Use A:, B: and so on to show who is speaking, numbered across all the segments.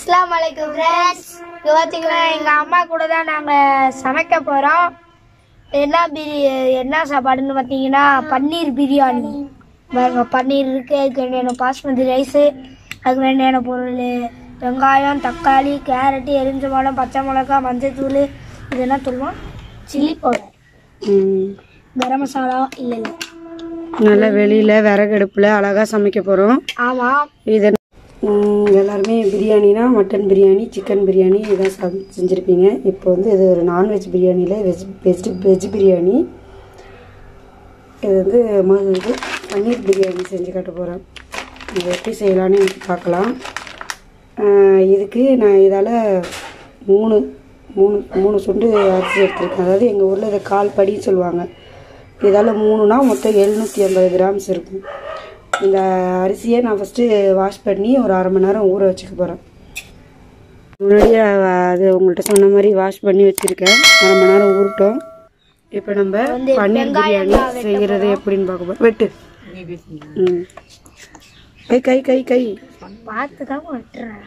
A: அஸ்லாம் வலைக்கம் ஃப்ரெண்ட்ஸ் இப்போ பார்த்தீங்கன்னா எங்கள் அம்மா கூட தான் நாங்கள் சமைக்க போகிறோம் என்ன பிரி என்ன சாப்பாடுன்னு பார்த்தீங்கன்னா பன்னீர் பிரியாணி பாருங்க பன்னீர் இருக்குது அதுக்கு வேண்டியான பாஸ்மதி ரைஸு அதுக்கு வேண்டியான பொருள் வெங்காயம் தக்காளி கேரட்டு எரிஞ்ச மிளகம் பச்சை மிளகா மஞ்சள் இதெல்லாம் சொல்லுவோம் சில்லி பவுடர்
B: ம்,
A: கரம் மசாலா இல்லை இல்லை
B: நல்லா வெளியில் விறகடுப்பில் அழகாக சமைக்க போகிறோம்
A: ஆமாம்
B: இது ம், எல்லாருமே பிரியாணினா மட்டன் பிரியாணி சிக்கன் பிரியாணி இதான் சம் செஞ்சுருப்பீங்க இப்போ வந்து இது ஒரு நான்வெஜ் பிரியாணியில் வெஜ் வெஜ் வெஜ் பிரியாணி இது வந்து ம- இது பன்னீர் பிரியாணி செஞ்சு காட்ட போகிறேன் இது எப்படி செய்யலான்னு எனக்கு பார்க்கலாம் ஆஹ், இதுக்கு நான் இதால் மூணு மூணு மூணு சுண்டு அரிசி எடுத்திருக்கேன் அதாவது எங்கள் ஊரில் இதை கால் படின்னு சொல்லுவாங்க இதால் மூணுனா மொத்தம் எழுநூற்றி ஐம்பது கிராம்ஸ் இருக்கும் இந்த அரிசியை நான் ஃபஸ்ட்டு வாஷ் பண்ணி ஒரு அரை மணி நேரம் ஊற வச்சுக்க போகிறேன் முன்னாடியே அஹ், அது உங்கள்கிட்ட சொன்ன மாதிரி வாஷ் பண்ணி வச்சுருக்கேன் அரை மணி நேரம் ஊறட்டும் இப்போ நம்ம பன்னீர் பிரியாணி செய்கிறது எப்படின்னு பார்க்க போகிறோம் வெட்டு ம் கை கை கை கை
A: பார்த்து தான் வெட்டுறேன்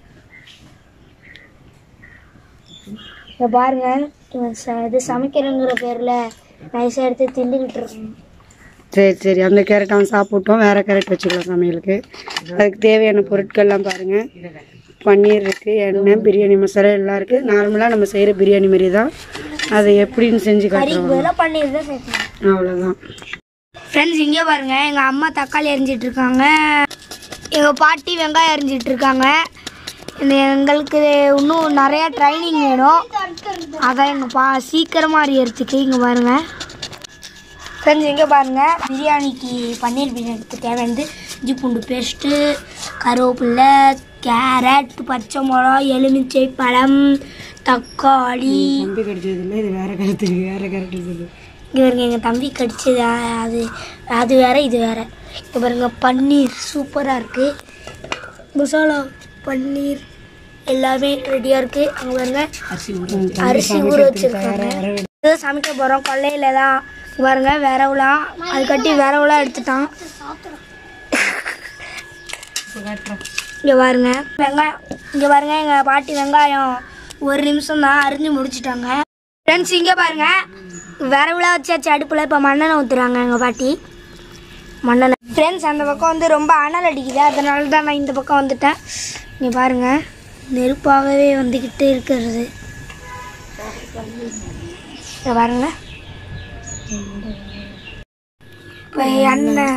A: இதை பாருங்க இவன் ச- இது சமைக்கிறேங்கிற பேரில் நைஸாக எடுத்து தின்னுக்கிட்டு இருக்கேன்
B: சரி சரி அந்த கேரட் அவன் சாப்பிட்டோம் வேற கேரட் வச்சுக்கலாம் சமையலுக்கு அதுக்கு தேவையான பொருட்கள்லாம் பாருங்க பன்னீர் இருக்கு எண்ணெய் பிரியாணி மசாலா எல்லாம் இருக்கு நார்மலாக நம்ம செய்கிற பிரியாணி மாதிரி தான் அதை எப்படின்னு செஞ்சு காட்டுறோம்
A: இதெல்லாம் பன்னீர் தான் சேர்க்கணும்
B: அவ்வளோதான்
A: ஃப்ரெண்ட்ஸ் இங்கே பாருங்க எங்கள் அம்மா தக்காளி அரிஞ்சிட்டு இருக்காங்க எங்கள் பாட்டி வெங்காயம் அரிஞ்சிட்டு இருக்காங்க இந்த எங்களுக்கு இன்னும் நிறையா ட்ரைனிங் வேணும் அதான் எங்கள் பா சீக்கிரமாக அறியறதுக்கு இங்கே பாருங்க ஃப்ரெண்ட்ஸ் இங்கே பாருங்கள் பிரியாணிக்கு பன்னீர் பிரியாணிக்கு தேவையானது இஞ்சி பூண்டு பேஸ்ட்டு கருவேப்பில்லை கேரட் பச்சை மிளகா எலுமிச்சை பழம் தக்காளி
B: கம்பி கடிச்சது இல்லை இது வேற கருத்துக்கு வேற கரெக்ட் சொல்லு
A: இங்கே பாருங்க எங்கள் தம்பி கடிச்சது அ- அது அது வேற இது வேற இங்கே பாருங்க பன்னீர் சூப்பராக இருக்குது மசாலா பன்னீர் எல்லாமே ரெடியாக இருக்குது அங்கே பாருங்க அரிசி ஊற வச்சுருக்காங்க இது சமைக்க போகிறோம் கொல்லையில் தான் இங்க பாருங்க விரவுலாம் அது கட்டி விரவுலாம் எடுத்துட்டான் இங்கே பாருங்க வெங்காயம் இங்கே பாருங்க எங்கள் பாட்டி வெங்காயம் ஒரு நிமிஷம் தான் அரிஞ்சு முடிச்சிட்டாங்க ஃப்ரெண்ட்ஸ் இங்கே பாருங்க விரவுலாம் வச்சாச்சு அடுப்பில் இப்போ மண்ணெண்ணெய் ஊற்றுறாங்க எங்கள் பாட்டி மண்ணெண்ணெய் ஃப்ரெண்ட்ஸ் அந்த பக்கம் வந்து ரொம்ப அனல் அடிக்குது அதனால தான் நான் இந்த பக்கம் வந்துட்டேன் இங்கே பாருங்க நெருப்பாகவே வந்துக்கிட்டு இருக்கிறது இங்கே பாருங்க இப்போ எண்ணெய்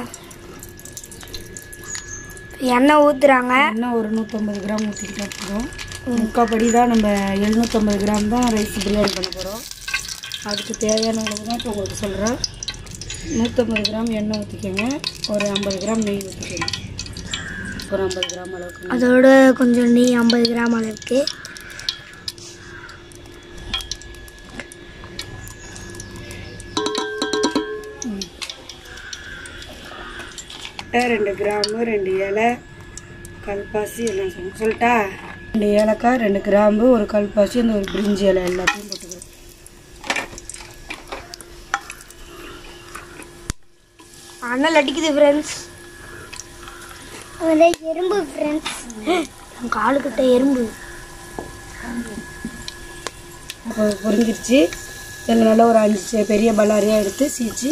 A: எண்ணெய் ஊற்றுறாங்க
B: இன்னும் ஒரு நூற்றம்பது கிராம் ஊற்றிக்கிட்டா போதும் முக்காப்படி தான் நம்ம எழுநூற்றம்பது கிராம் தான் ரைஸ் பிரியாணி பண்ண போகிறோம் அதுக்கு தேவையான அளவு தான் இப்போ உங்களுக்கு சொல்கிறேன் நூற்றம்பது கிராம் எண்ணெய் ஊற்றிக்கோங்க ஒரு ஐம்பது கிராம் நெய் ஊற்றிக்கோங்க ஒரு ஐம்பது கிராம் அளவுக்கு நெய்.
A: அதோட கொஞ்சம் நெய் ஐம்பது கிராம் அளவுக்கு
B: ரெண்டு கிராம்பு ரெண்டு இலை கல்பாசி எல்லாம் சொல்லணும் சொல்லட்டா ரெண்டு ஏலக்காய் ரெண்டு கிராம்பு ஒரு கல்பாசி அந்த ஒரு பிரிஞ்சி இலை எல்லாத்தையும் போட்டுக்கிறேன்
A: அனல் அடிக்குது ஃப்ரெண்ட்ஸ் எறும்பு ஃப்ரெண்ட்ஸ் என் காலுக்கிட்ட எறும்பு
B: இப்போ பொரிஞ்சிருச்சு இதில் நல்லா ஒரு அஞ்சு செ- பெரிய பல்லாரியாக எடுத்து சீச்சு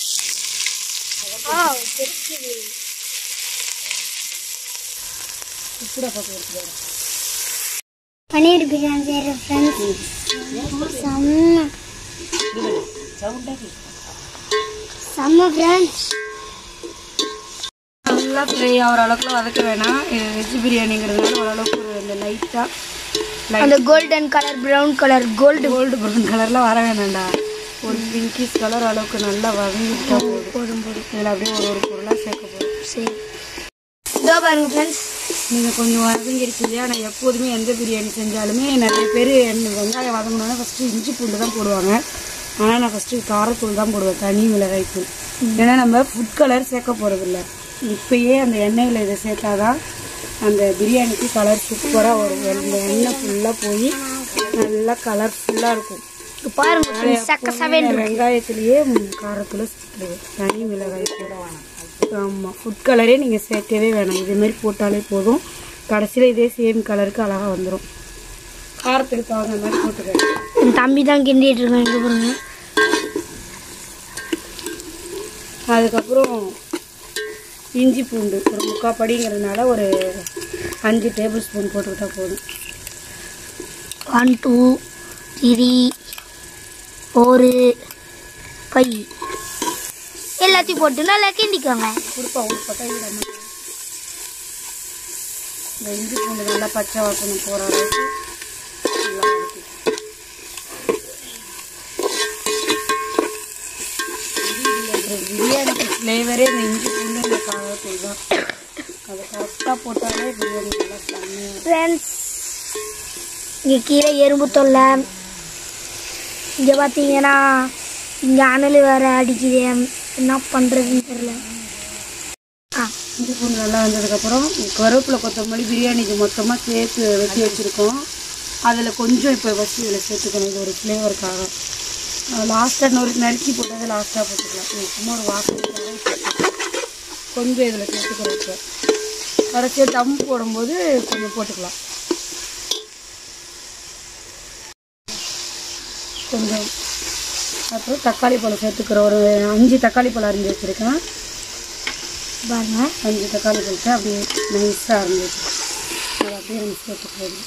A: பன்னீர் பிரியாணி செய்கிற ஃப்ரெண்ட்ஸ் செம்ம செம்ம ஃப்ரெண்ட்ஸ்
B: நல்லா ஃப்ரை ஆகிற அளவுக்கு வதக்க வேணாம் இது வெஜ் பிரியாணிங்கிறதுனால ஓரளவுக்கு ஒரு இந்த லைட்டாக
A: அந்த golden colour brown colour gold
B: gold brown கலரில் வர வேணாம்டா ஒரு பிங்கிஷ் கலர் அளவுக்கு நல்லா வதங்கிட்டா போதும்
A: போதும் போதும்
B: இதில் அப்படியே ஒரு ஒரு பொருளாக சேர்க்க போதும்
A: சரி இதோ பாருங்க ஃப்ரெண்ட்ஸ்
B: நீங்கள் கொஞ்சம் வதங்கிருச்சு இல்லையா நான் எப்போதுமே எந்த பிரியாணி செஞ்சாலுமே நிறைய பேர் எனக்கு வெங்காயம் வதங்கணுன்னா ஃபஸ்ட்டு இஞ்சி பூண்டு தான் போடுவாங்க ஆனால் நான் ஃபஸ்ட்டு காரத்தூள் தான் போடுவேன் தனி மிளகாய்த்தூள் ஏன்னா நம்ம ஃபுட் கலர் சேர்க்க போகிறதில்ல இப்பயே அந்த எண்ணெயில் இதை சேர்த்தாதான் அந்த பிரியாணிக்கு கலர் சூப்பராக வரும் இந்த எண்ணெய் ஃபுல்லாக போய் நல்லா கலர்ஃபுல்லாக இருக்கும்
A: இங்க பாருங்க friends, சக்க சவேன்
B: இந்த வெங்காயத்திலேயே காரத்தூள் சேர்த்துடுவேன் தனி மிளகாய் தூள் ஆமாம் ஃபுட் கலரே நீங்கள் சேர்க்கவே வேணாம் இதேமாரி போட்டாலே போதும் கடைசியில் இதே சேம் கலருக்கு அழகாக வந்துடும் காரத்துக்கு தகுந்த மாதிரி போட்டுக்கோங்க
A: என் தம்பி தான் கிண்டிட்டு இருக்கான் இங்கே பாருங்க
B: அதுக்கப்புறம் இஞ்சி பூண்டு ஒரு முக்கால் படிங்கிறதுனால ஒரு அஞ்சு டேபிள் ஸ்பூன் போட்டுக்கிட்டா போதும்
A: ஒன் டூ த்ரீ ஒரு ஃபைவ் எல்லாத்தையும் போட்டு நல்லா கிண்டிக்கோங்க
B: கொடுப்பா ஒரு பக்கம் விடாம இந்த இஞ்சி பூண்டு நல்லா பச்சை வாசனை போகிற அளவுக்கு நல்லா வதக்கிக்கணும். இந்த பிரியாணிக்கு ஃப்ளேவரே இந்த இஞ்சி பூண்டு இந்த காரத்தூள் தான் அதை கரெக்டாக போட்டாலே பிரியாணி நல்லா செம்மையாக
A: ஃப்ரெண்ட்ஸ் இங்கே கீழே எறும்பு தொல்லை இங்கே பார்த்தீங்கன்னா இங்கே அனல் வேற அடிக்குது என்ன பண்ணுறதுன்னு தெரியல ஆ
B: இஞ்சி பூண்டு நல்லா வந்ததுக்கப்புறம் கருவேப்பிலை கொத்தமல்லி பிரியாணிக்கு மொத்தமாக சேர்த்து வெட்டி வச்சுருக்கோம் அதில் கொஞ்சம் இப்போ வச்சு இதில் சேர்த்துக்கணும் இது ஒரு ஃப்ளேவருக்காக லாஸ்ட்டாக நொறு நறுக்கி போட்டதை லாஸ்ட்டாக போட்டுக்கலாம் இது சும்மா ஒரு வாசனைக்காக சேர்த்துக்கலாம். கொஞ்சம் இதில் சேர்த்துக்கிறோம் இப்போ கடைசியாக தம் போடும்போது கொஞ்சம் போட்டுக்கலாம் கொஞ்சம் அப்புறம் தக்காளி பழம் சேர்த்துக்கிறோம் ஒரு அஞ்சு தக்காளி பழம் அரிஞ்சு வச்சுருக்கேன்
A: பாருங்க
B: அஞ்சு தக்காளி போட்டு அப்படியே நைஸாக இருந்துச்சு அதை அப்படியே நம்ம சேர்த்துக்கிறது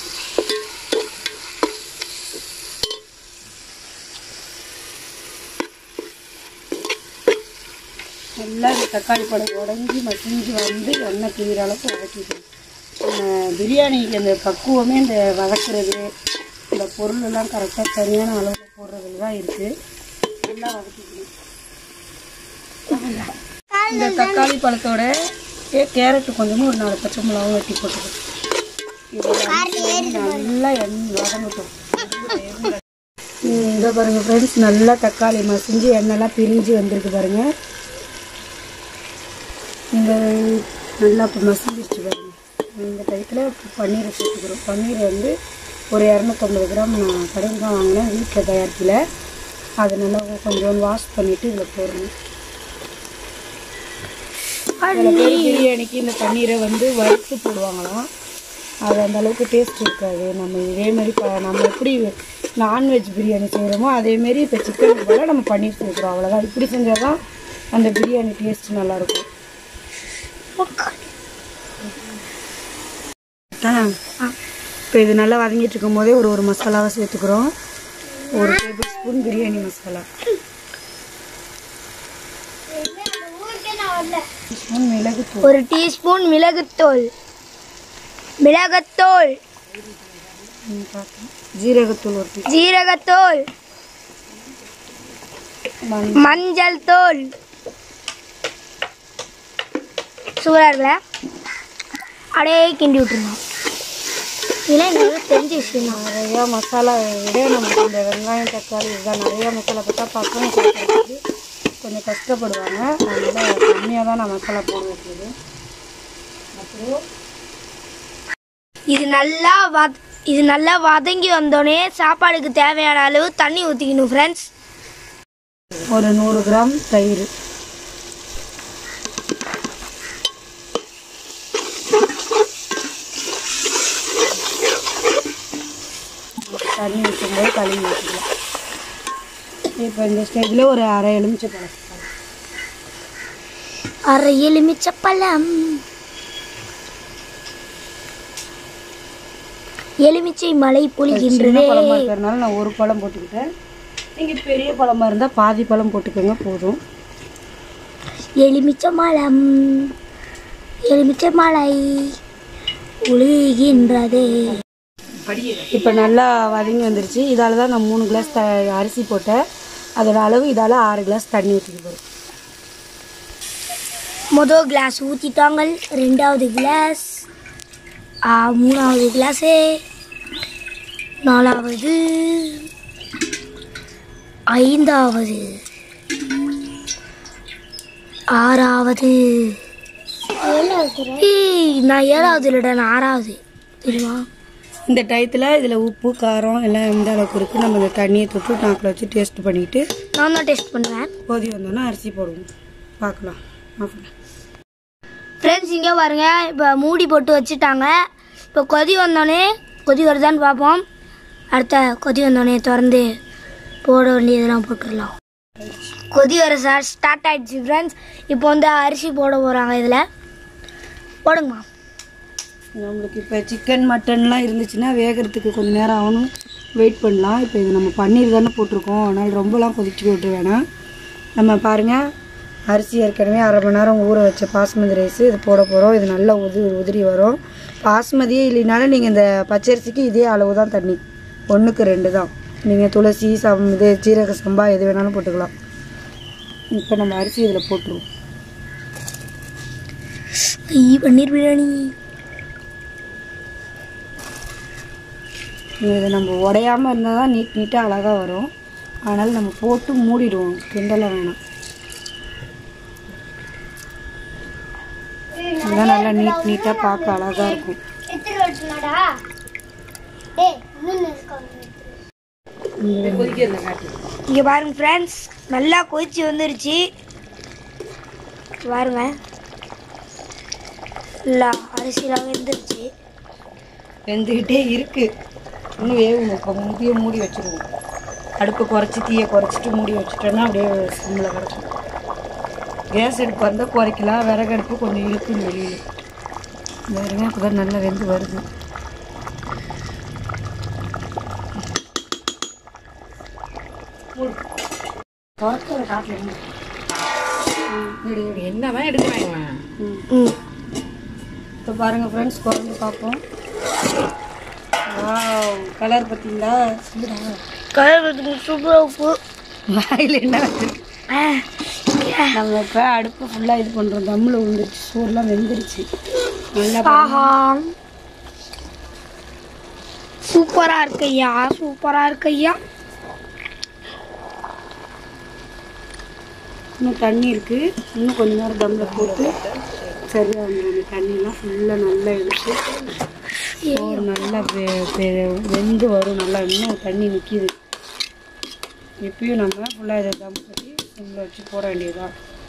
B: நல்லா இந்த தக்காளி பழம் உடஞ்சி மசிஞ்சு வந்து எண்ணெய் பிரிகிற அளவுக்கு வதக்கிக்கணும் நம்ம பிரியாணிக்கு அந்த பக்குவமே இந்த வதக்குறது இந்த பொருள் எல்லாம் கரெக்டாக சரியான அளவில் போடுறதுல தான் இருக்குது நல்லா வதக்கிக்கணும் இந்த தக்காளி பழத்தோட ஏ கேரட் கொஞ்சமும் ஒரு நாலு பச்சை மிளகாவும் வெட்டி போட்டுக்கணும் இதெல்லாம் நல்லா எண்ணெய் வதங்கட்டும் இதை பாருங்க ஃப்ரெண்ட்ஸ் நல்லா தக்காளி மசிஞ்சு எண்ணெய்லாம் பிரிஞ்சு வந்திருக்கு பாருங்க இந்த நல்லா இப்போ மசிஞ்சிருச்சு பாருங்க இந்த டயத்தில் பன்னீரை சேர்த்துக்கிறோம் பன்னீர் வந்து ஒரு இரநூத்தம்பது கிராம் நான் கடையில் தான் வாங்கினேன் வீட்டில் தயாரிக்கல அதை நல்லா கொஞ்சம் வாஷ் பண்ணிவிட்டு இதில் போடணும் சில பேர் பிரியாணிக்கு இந்த பன்னீரை வந்து வறுத்து போடுவாங்களாம் அது அந்த அளவுக்கு டேஸ்ட் இருக்காது நம்ம இதே மாதிரி ப நம்ம எப்படி நான்வெஜ் பிரியாணி செய்கிறோமோ அதேமாரி இப்போ சிக்கனுக்கு போல நம்ம பன்னீர் சேர்க்குறோம் அவ்வளோதான் இப்படி செஞ்சால் தான் அந்த பிரியாணி டேஸ்ட் நல்லாயிருக்கும் இப்போ இது நல்லா வதங்கிட்டு இருக்கும் போதே ஒரு ஒரு மசாலாவை சேர்த்துக்கிறோம் ஒரு tablespoon biryani masala spoon மிளகுத்தூள்
A: ஒரு டீஸ்பூன் மிளகுத்தூள் மிளகுத்தூள்
B: ம், பார்த்தேன். ஜீரகத்தூள் ஒரு டீ
A: ஜீரகத்தூள்
B: மண்
A: மஞ்சள் தூள் சூப்பராக இருக்குல்ல அப்படியே கிண்டி விட்டுருந்தோம் இதெல்லாம் எங்களுக்கு தெரிஞ்ச விஷயம் தான்
B: நிறையா மசாலா விட நமக்கு இந்த வெங்காயம் தக்காளி இதுதான் நிறையா மசாலா போட்டால் பசங்க சாப்பிட்றதுக்கு கொஞ்சம் கஷ்டப்படுவாங்க அதனால் கம்மியாக தான் நான் மசாலா போட வைக்கிறது அப்புறம்
A: இது நல்லா வத இது நல்லா வதங்கி வந்தோடனே சாப்பாடுக்கு தேவையான அளவு தண்ணி ஊற்றிக்கணும் ஃப்ரெண்ட்ஸ்
B: ஒரு நூறு கிராம் தயிர் தண்ணி ஊற்றும்போது கழுவி ஊற்றிக்கலாம் இப்போ இந்த ஸ்டேஜில் ஒரு அரை எலுமிச்சை பழம்
A: அரை எலுமிச்சை பழம் எலுமிச்சை மலை
B: சின்ன
A: பொழிகின்றதே
B: பழமாக இருக்கிறதுனால நான் ஒரு பழம் போட்டுக்கிட்டேன் நீங்கள் பெரிய பழமாக இருந்தால் பாதி பழம் போட்டுக்கோங்க போதும்
A: எலுமிச்சை மலம் எலுமிச்சை மலை ஒழுகின்றதே
B: இப்போ நல்லா வதங்கி வந்துருச்சு இதால் தான் நான் மூணு கிளாஸ் த அரிசி போட்டேன் அதோட அளவு இதால் ஆறு கிளாஸ் தண்ணி ஊற்றிக்க போகிறேன்
A: மொதல் கிளாஸ் ஊற்றிட்டாங்க ரெண்டாவது கிளாஸ் ஆ, மூணாவது கிளாஸு நாலாவது ஐந்தாவது ஆறாவது ஏய், நான் ஏழாவது இல்லைடா நான் ஆறாவது தெரியுமா
B: இந்த டயத்தில் இதில் உப்பு காரம் எல்லாம் எந்த அளவுக்கு இருக்குது நம்ம இந்த தண்ணியை தொட்டு நாக்கில் வச்சு டேஸ்ட் பண்ணிவிட்டு
A: நான் தான் டெஸ்ட் பண்ணுவேன்
B: கொதி வந்தோன்னா அரிசி போடுவோம் பார்க்கலாம் ஆஃப்
A: ஃப்ரெண்ட்ஸ் இங்கே பாருங்க இப்போ மூடி போட்டு வச்சுட்டாங்க இப்போ கொதி வந்தோடனே கொதி வருதான்னு பார்ப்போம் அடுத்த கொதி வந்தோடனே திறந்து போட வேண்டியதெல்லாம் போட்டுடலாம் கொதி வர சார் ஸ்டார்ட் ஆயிடுச்சு ஃப்ரெண்ட்ஸ் இப்போ வந்து அரிசி போட போகிறாங்க இதில் போடுங்கம்மா
B: நம்மளுக்கு இப்போ சிக்கன் மட்டன்லாம் இருந்துச்சுன்னா வேகிறதுக்கு கொஞ்சம் நேரம் ஆகணும் வெயிட் பண்ணலாம் இப்போ இது நம்ம பன்னீர் தானே போட்டிருக்கோம் அதனால் ரொம்பலாம் கொதிச்சு விட்டு வேணாம் நம்ம பாருங்கள் அரிசி ஏற்கனவே அரை மணி நேரம் ஊற வச்ச பாஸ்மதி ரைஸ் இது போட போகிறோம் இது நல்லா உது உதிரி வரும் பாஸ்மதியே இல்லைனாலும் நீங்கள் இந்த பச்சரிசிக்கு இதே அளவு தான் தண்ணி ஒன்றுக்கு ரெண்டு தான் நீங்கள் துளசி சம் இது சீரக சம்பா எது வேணாலும் போட்டுக்கலாம் இப்போ நம்ம அரிசி இதில் போட்டுருவோம்
A: ஐ பன்னீர் பிரியாணி
B: இதை நம்ம உடையாமல் இருந்தால் தான் நீட் நீட்டாக அழகாக வரும் அதனால் நம்ம போட்டு மூடிடுவோம் கிண்டலாம் வேணாம் இதுதான் நல்லா நீட் நீட்டாக பார்க்க அழகாக இருக்கும்
A: இங்கே பாருங்க ஃப்ரெண்ட்ஸ் நல்லா கொதிச்சு வந்துருச்சு பாருங்க இல்லை அரிசிலாம் வெந்துருச்சு
B: வெந்துக்கிட்டே இருக்கு இன்னும் வேகும் இப்போ முதிய மூடி வச்சுருவோம் அடுப்பை குறைச்சி தீயை குறைச்சிட்டு மூடி வச்சுட்டோன்னா அப்படியே சிம்மில் கிடக்கும் கேஸ் அடுப்பு வந்தால் குறைக்கலாம் விறகு அடுப்பு கொஞ்சம் இழுக்குன்னு வெளியில் பாருங்க இப்போ தான் நல்லா வெந்து வருது
C: என்னதான் எடுக்கிறாங்க
A: ம்
B: இப்போ பாருங்கள் ஃப்ரெண்ட்ஸ் குறைஞ்சு பார்ப்போம் வாவ் கலர் பார்த்தீங்களா சொல்லுடா
A: கலர் சூப்பராக உப்பு
B: வாயில் என்ன வச்சிருக்கு
A: ஆ,
B: நம்ம இப்போ அடுப்பு ஃபுல்லாக இது பண்ணுறோம் தம்மில் விழுந்துருச்சு சோறுலாம் வெந்துருச்சு நல்லா
A: ஆஹா சூப்பராக இருக்கு ஐயா சூப்பராக இருக்கு ஐயா
B: இன்னும் தண்ணி இருக்குது இன்னும் கொஞ்ச நேரம் தம்மில் போட்டு சரியாக வந்துடும் அந்த தண்ணிலாம் ஃபுல்லாக நல்லா எடுத்து சோறு நல்லா வெ- வெ- வெந்து வரும் நல்லா இன்னும் தண்ணி நிற்கிது எப்பயும் நம்ம ஃபுல்லாக இதை தம் கட்டி சிம்மில் வச்சு போட வேண்டியதுதான்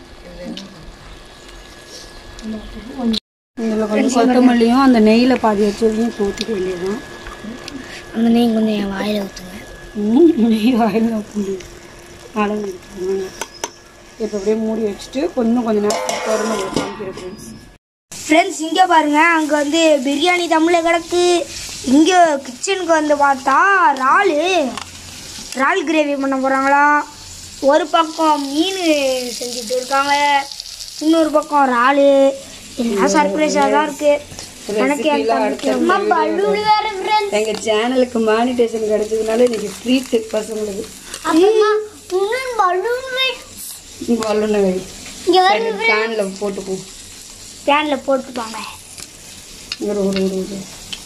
B: இதில் கொஞ்சம் கொத்தமல்லியும் அந்த நெய்யில் பாதி வச்சதையும் ஊற்றிக்க வேண்டியதுதான்
A: அந்த நெய் கொஞ்சம் என் வாயில் ஊற்றுங்க
B: ம், நெய் வாயில் புள்ளி அளவு எடுத்துக்கோங்க இப்போ அப்படியே மூடி வச்சுட்டு கொஞ்சம் கொஞ்ச நேரம் திறந்து காமிக்கிறேன் ஃப்ரெண்ட்ஸ்
A: ஃப்ரெண்ட்ஸ் இங்கே பாருங்க அங்கே வந்து பிரியாணி தமிழில் கிடக்கு இங்கே கிச்சனுக்கு வந்து பார்த்தா இறாலு இறால் கிரேவி பண்ண போகிறாங்களாம் ஒரு பக்கம் மீன் செஞ்சுட்டு இருக்காங்க இன்னொரு பக்கம் இறாலு எல்லாம் சர்ப்ரைஸாக தான் இருக்கு எனக்கு என் தம்பிக்கு ரொம்ப பலூன் வேற ஃப்ரெண்ட்ஸ்
B: எங்கள் சேனலுக்கு மானிட்டேஷன் கிடைச்சதுனால இன்னைக்கு ட்ரீட்டு பசங்களுக்கு
A: பலூன்
B: பலூனை வை
A: இங்கே
B: ஃபேனில் போட்டுக்குவோம்
A: பேனில் போட்டுப்பாங்க
B: ஒரு ஒரு ஒரு ஒரு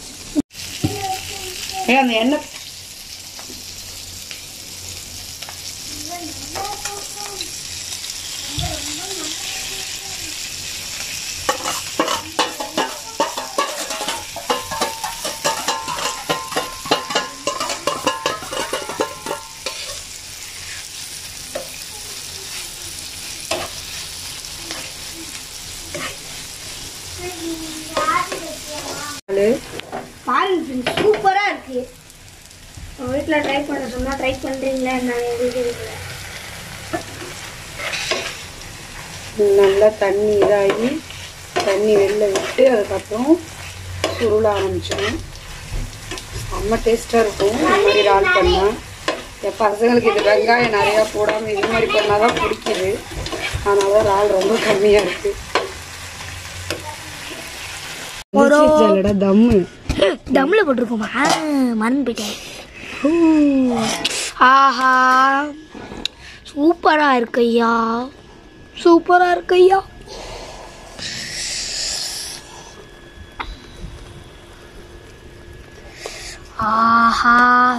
B: ஏ அந்த எண்ணெய்
A: பாருங்க ஃப்ரெண்ட்ஸ் சூப்பராக இருக்கு உங்கள் வீட்டில் ட்ரை பண்ண சொன்னால் ட்ரை பண்ணுறீங்களா நான் எங்களுக்கு தெரியல
B: நல்லா தண்ணி இதாகி தண்ணி வெளில விட்டு அதுக்கப்புறம் சுருள ஆரம்பிச்சிடும் செம்ம டேஸ்ட்டாக இருக்கும் இந்த மாதிரி இறால் பண்ணால் என் பசங்களுக்கு இது வெங்காயம் நிறையா போடாமல் இது மாதிரி பண்ணால் தான் பிடிக்குது அதனால தான் இறால் ரொம்ப கம்மியாக இருக்குது ஒரு தம்மு
A: தம்மில் போட்டிருக்கோமா மறந்து போயிட்டேன் ஊ, ஆஹா சூப்பராக இருக்கு ஐயா சூப்பராக இருக்கு ஐயா ஆஹா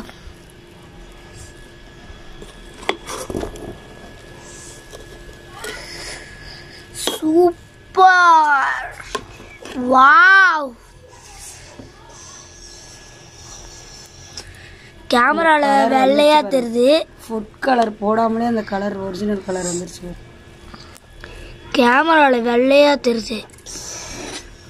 A: சூப்பர் வாவ் கேமரால வெள்ளையா தெரியுது
B: ஃபுட் கலர் போடாமலே அந்த கலர் ஒரிஜினல் கலர் வந்துருச்சு
A: கேமரால வெள்ளையா தெரியுது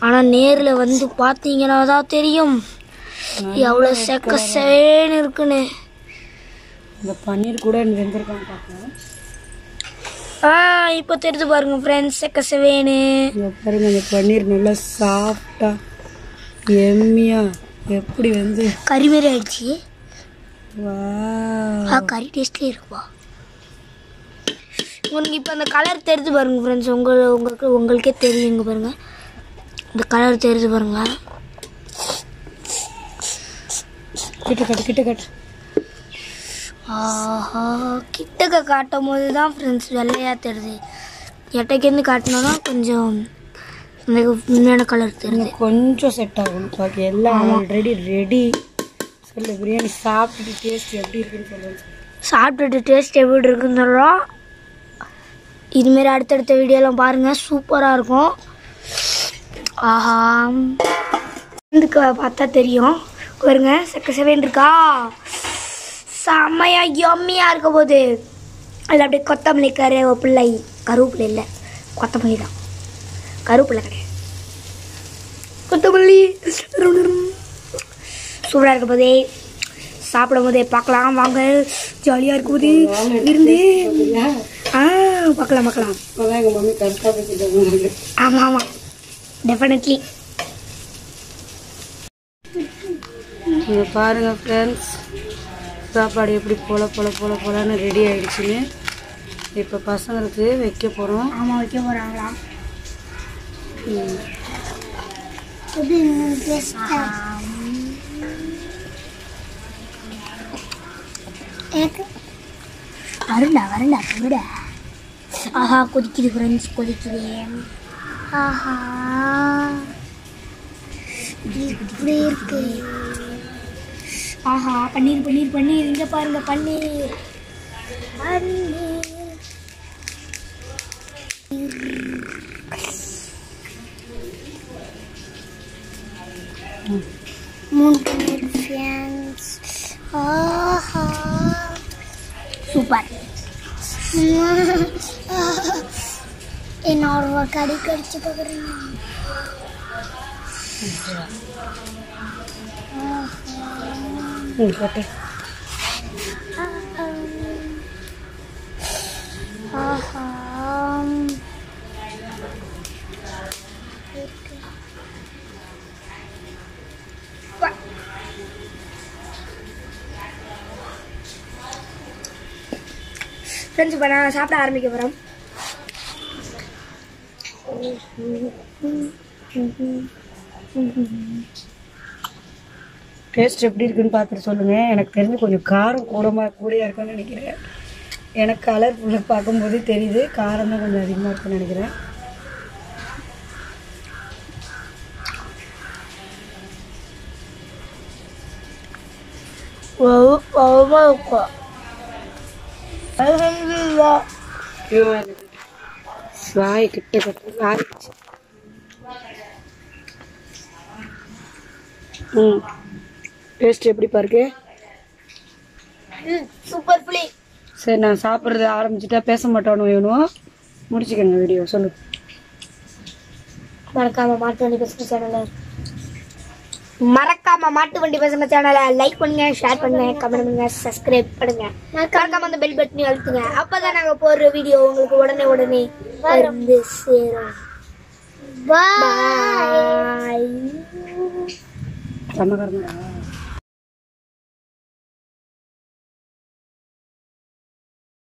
A: ஆனால் நேரில் வந்து பார்த்தீங்கன்னா தான் தெரியும் எவ்வளோ செக்க சேன்னு இருக்குன்னு
B: இந்த பன்னீர் கூட வெந்திருக்கான்னு பார்க்கலாம்
A: ஆ இப்போ தெரிஞ்சு பாருங்க ஃப்ரெண்ட்ஸ் செக்க செவேன்னு
B: இங்க பாருங்க இந்த பன்னீர் நல்லா சாஃப்டா எம்மியா எப்படி வந்து
A: கறி மாரி ஆயிடுச்சு
B: வா
A: ஆ கறி டேஸ்ட்லேயே இருக்குப்பா உங்களுக்கு இப்போ அந்த கலர் தெரிஞ்சு பாருங்க ஃப்ரெண்ட்ஸ் உங்கள் உங்களுக்கு உங்களுக்கே தெரியுங்க பாருங்க இந்த கலர் தெரிஞ்சு பாருங்க
B: கிட்ட கட்டு கிட்ட கட்டு
A: ஆஹா கிட்டக்க காட்டும் போது தான் ஃப்ரெண்ட்ஸ் வெள்ளையாக தெரியுது எட்டைக்கேருந்து காட்டினோன்னா கொஞ்சம் இந்த உண்மையான கலர் தெரியுது
B: இன்னும் கொஞ்சம் செட் ஆகணும் பாக்கி எல்லாம் ஆல்ரெடி ரெடி சொல்லு பிரியாணி சாப்பிட்டுட்டு டேஸ்ட் எப்படி இருக்குன்னு சொல்லுங்க
A: சாப்பிட்டுட்டு டேஸ்ட் எப்படி இருக்குன்னு சொல்கிறோம் இதுமாரி அடுத்தடுத்த வீடியோலாம் பாருங்கள் சூப்பராக இருக்கும் ஆஹா இதுக்கு பார்த்தா தெரியும் பாருங்க செக்க செவேன் இருக்கா செம்மையா யம்மியாக இருக்க போது அதில் அப்படியே கொத்தமல்லி கருவேப்பிள்ளை கருவேப்பிலை இல்லை கொத்தமல்லி தான் கருவேப்பிலை கிடையாது கொத்தமல்லி சூப்பராக இருக்க போதே சாப்பிடும் போதே பார்க்கலாம் வாங்க ஜாலியாக இருக்கும் போது இருந்து ஆ பார்க்கலாம் பார்க்கலாம்
B: இப்போதான் எங்கள் மம்மி கரெக்டாக பேசிட்டு
A: ஆமாம் ஆமாம் டெஃபினெட்லி
B: இங்கே பாருங்கள் ஃப்ரெண்ட்ஸ் சாப்பாடு எப்படி போல போல போல போலன்னு ரெடி ஆயிடுச்சுன்னு இப்போ பசங்களுக்கு வைக்க போகிறோம்
A: ஆமாம் வைக்க போகிறாங்களா வருண்டா வருண்டா விட ஆஹா கொதிக்குது ஃப்ரெண்ட்ஸ் கொதிக்குது ஆஹா இப்படி இருக்கு ஆஹா பன்னீர் பன்னீர் பன்னீர் இங்க பாருங்க பன்னீர் பன்னீர் மூணு பன்னீர் ஃப்ரெண்ட்ஸ் ஆஹா சூப்பர் என்னோட ஒரு கடி கடிச்சு பார்க்குறேன்
B: ம் கட்டு
A: ஆஹா ஃப்ரெண்ட்ஸ் இப்போ நான் சாப்பிட ஆரம்பிக்க போகிறோம்
B: டேஸ்ட் எப்படி இருக்குன்னு பார்த்துட்டு சொல்லுங்கள் எனக்கு தெரிஞ்சு கொஞ்சம் காரம் கூடமாக கூடயாக இருக்குன்னு நினைக்கிறேன் எனக்கு கலர்ஃபுல்லாக பார்க்கும்போது தெரியுது காரம் தான் கொஞ்சம் அதிகமாக இருக்குன்னு நினைக்கிறேன் வாய் கிட்ட கட்டு வாய் ம் டேஸ்ட் எப்படி பாருக்கு
A: சூப்பர் புளி
B: சரி நான் சாப்பிட்றது ஆரம்பிச்சுட்டா பேச மாட்டோன்னு வேணும் முடிச்சுக்கங்க வீடியோ சொல்லு
A: மறக்காம மாட்டு வண்டி பேசுகிற சேனலை மறக்காம மாட்டு வண்டி பேசுகிற சேனலை லைக் பண்ணுங்க ஷேர் பண்ணுங்க கமெண்ட் பண்ணுங்க சப்ஸ்கிரைப் பண்ணுங்க மறக்காம அந்த பெல் பட்டனை அழுத்துங்க அப்பதான் நாங்க போடுற வீடியோ உங்களுக்கு உடனே உடனே வந்து சேரும் பாய்
B: சமகாரம்